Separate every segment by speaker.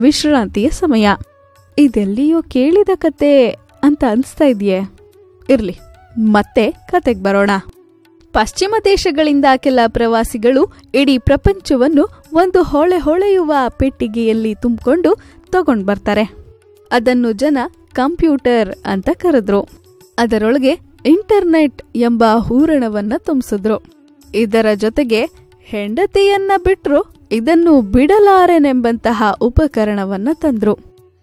Speaker 1: ವಿಶ್ರಾಂತಿಯ ಸಮಯ ಇದೆಲ್ಲಿಯೋ ಕೇಳಿದ ಕತೆ ಅಂತ ಅನ್ಸ್ತಾ ಇದೆಯೇ ಇರ್ಲಿ ಮತ್ತೆ ಕತೆಗ್ ಬರೋಣ ಪಶ್ಚಿಮ ದೇಶಗಳಿಂದ ಕೆಲ ಪ್ರವಾಸಿಗಳು ಇಡೀ ಪ್ರಪಂಚವನ್ನು ಒಂದು ಹೊಳೆ ಹೊಳೆಯುವ ಪೆಟ್ಟಿಗೆಯಲ್ಲಿ ತುಂಬಿಕೊಂಡು ತಗೊಂಡ್ ಬರ್ತಾರೆ ಅದನ್ನು ಜನ ಕಂಪ್ಯೂಟರ್ ಅಂತ ಕರೆದ್ರು ಅದರೊಳಗೆ ಇಂಟರ್ನೆಟ್ ಎಂಬ ಹೂರಣವನ್ನ ತುಂಬಿಸಿದ್ರು ಇದರ ಜೊತೆಗೆ ಹೆಂಡತಿಯನ್ನ ಬಿಟ್ರು ಇದನ್ನು ಬಿಡಲಾರೆನೆಂಬಂತಹ ಉಪಕರಣವನ್ನ ತಂದ್ರು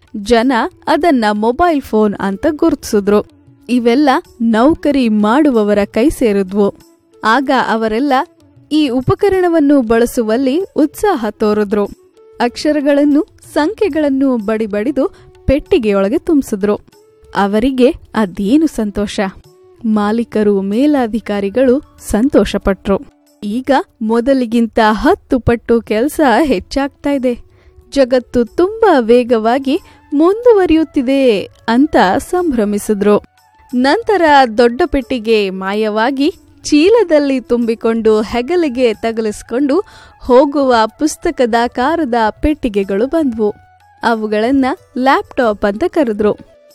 Speaker 1: ಜನ ಅದನ್ನ ಮೊಬೈಲ್ ಫೋನ್ ಅಂತ ಗುರುತಿಸಿದ್ರು ಇವೆಲ್ಲ ನೌಕರಿ ಮಾಡುವವರ ಕೈ ಸೇರಿದ್ವು ಆಗ ಅವರೆಲ್ಲ ಈ ಉಪಕರಣವನ್ನು ಬಳಸುವಲ್ಲಿ ಉತ್ಸಾಹ ತೋರಿದ್ರು ಅಕ್ಷರಗಳನ್ನು ಸಂಖ್ಯೆಗಳನ್ನು ಬಡಿಬಡಿದು ಪೆಟ್ಟಿಗೆಯೊಳಗೆ ತುಂಬಿಸಿದ್ರು ಅವರಿಗೆ ಅದೇನು ಸಂತೋಷ ಮಾಲೀಕರು ಮೇಲಾಧಿಕಾರಿಗಳು ಸಂತೋಷಪಟ್ರು ಈಗ ಮೊದಲಿಗಿಂತ ಹತ್ತು ಪಟ್ಟು ಕೆಲಸ ಹೆಚ್ಚಾಗ್ತಾ ಇದೆ ಜಗತ್ತು ತುಂಬಾ ವೇಗವಾಗಿ ಮುಂದುವರಿಯುತ್ತಿದೆ ಅಂತ ಸಂಭ್ರಮಿಸಿದ್ರು ನಂತರ ದೊಡ್ಡ ಪೆಟ್ಟಿಗೆ ಮಾಯವಾಗಿ ಚೀಲದಲ್ಲಿ ತುಂಬಿಕೊಂಡು ಹೆಗಲಿಗೆ ತಗಲಿಸ್ಕೊಂಡು ಹೋಗುವ ಪುಸ್ತಕದಾಕಾರದ ಪೆಟ್ಟಿಗೆಗಳು ಬಂದ್ವು ಅವುಗಳನ್ನ ಲ್ಯಾಪ್ಟಾಪ್ ಅಂತ ಕರೆದ್ರು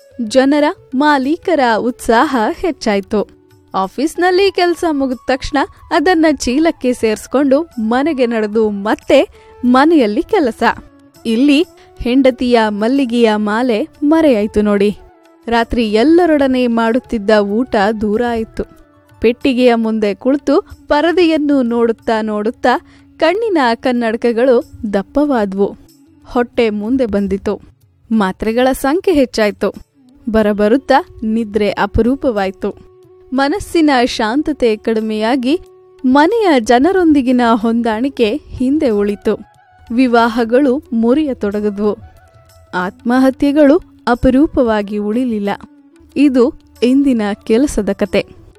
Speaker 1: ಜನರ ಮಾಲೀಕರ ಉತ್ಸಾಹ ಹೆಚ್ಚಾಯ್ತು ಆಫೀಸ್ನಲ್ಲಿ ಕೆಲಸ ಮುಗಿದ ತಕ್ಷಣ ಅದನ್ನ ಚೀಲಕ್ಕೆ ಸೇರಿಸ್ಕೊಂಡು ಮನೆಗೆ ನಡೆದು ಮತ್ತೆ ಮನೆಯಲ್ಲಿ ಕೆಲಸ ಇಲ್ಲಿ ಹೆಂಡತಿಯ ಮಲ್ಲಿಗೆಯ ಮಾಲೆ ಮರೆಯಾಯ್ತು ನೋಡಿ ರಾತ್ರಿ ಎಲ್ಲರೊಡನೆ ಮಾಡುತ್ತಿದ್ದ ಊಟ ದೂರ ಆಯಿತು ಪೆಟ್ಟಿಗೆಯ ಮುಂದೆ ಕುಳಿತು ಪರದೆಯನ್ನು ನೋಡುತ್ತಾ ನೋಡುತ್ತಾ ಕಣ್ಣಿನ ಕನ್ನಡಕಗಳು ದಪ್ಪವಾದ್ವು ಹೊಟ್ಟೆ ಮುಂದೆ ಬಂದಿತು ಮಾತ್ರೆಗಳ ಸಂಖ್ಯೆ ಹೆಚ್ಚಾಯ್ತು ಬರಬರುತ್ತಾ ನಿದ್ರೆ ಅಪರೂಪವಾಯ್ತು ಮನಸ್ಸಿನ ಶಾಂತತೆ ಕಡಿಮೆಯಾಗಿ ಮನೆಯ ಜನರೊಂದಿಗಿನ ಹೊಂದಾಣಿಕೆ ಹಿಂದೆ ಉಳಿತು ವಿವಾಹಗಳು ಮುರಿಯತೊಡಗಿದ್ವು ಆತ್ಮಹತ್ಯೆಗಳು ಅಪರೂಪವಾಗಿ ಉಳಿಲಿಲ್ಲ ಇದು ಇಂದಿನ ಕೆಲಸದ ಕತೆ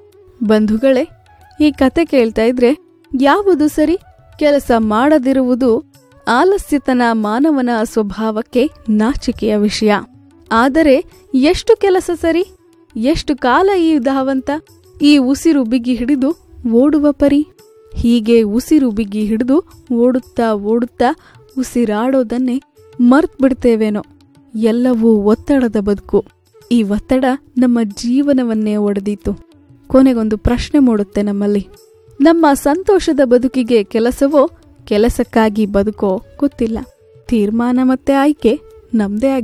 Speaker 1: ಬಂಧುಗಳೇ ಈ ಕತೆ ಕೇಳ್ತಾ ಇದ್ರೆ ಯಾವುದು ಸರಿ ಕೆಲಸ ಮಾಡದಿರುವುದು ಆಲಸ್ಯತನ ಮಾನವನ ಸ್ವಭಾವಕ್ಕೆ ನಾಚಿಕೆಯ ವಿಷಯ ಆದರೆ ಎಷ್ಟು ಕೆಲಸ ಸರಿ ಎಷ್ಟು ಕಾಲ ಈ ಧಾವಂತ ಈ ಉಸಿರು ಬಿಗಿ ಹಿಡಿದು ಓಡುವ ಪರಿ ಹೀಗೆ ಉಸಿರು ಬಿಗಿ ಹಿಡಿದು ಓಡುತ್ತಾ ಓಡುತ್ತಾ ಉಸಿರಾಡೋದನ್ನೇ ಮರ್ತ್ ಬಿಡ್ತೇವೇನೋ ಎಲ್ಲವೂ ಒತ್ತಡದ ಬದುಕು ಈ ಒತ್ತಡ ನಮ್ಮ ಜೀವನವನ್ನೇ ಒಡೆದೀತು ಕೊನೆಗೊಂದು ಪ್ರಶ್ನೆ ಮೂಡುತ್ತೆ ನಮ್ಮಲ್ಲಿ ನಮ್ಮ ಸಂತೋಷದ ಬದುಕಿಗೆ ಕೆಲಸವೋ ಕೆಲಸಕ್ಕಾಗಿ ಬದುಕೋ ಗೊತ್ತಿಲ್ಲ ತೀರ್ಮಾನ ಮತ್ತೆ ಆಯ್ಕೆ ನಮ್ದೇ ಆಗಿದೆ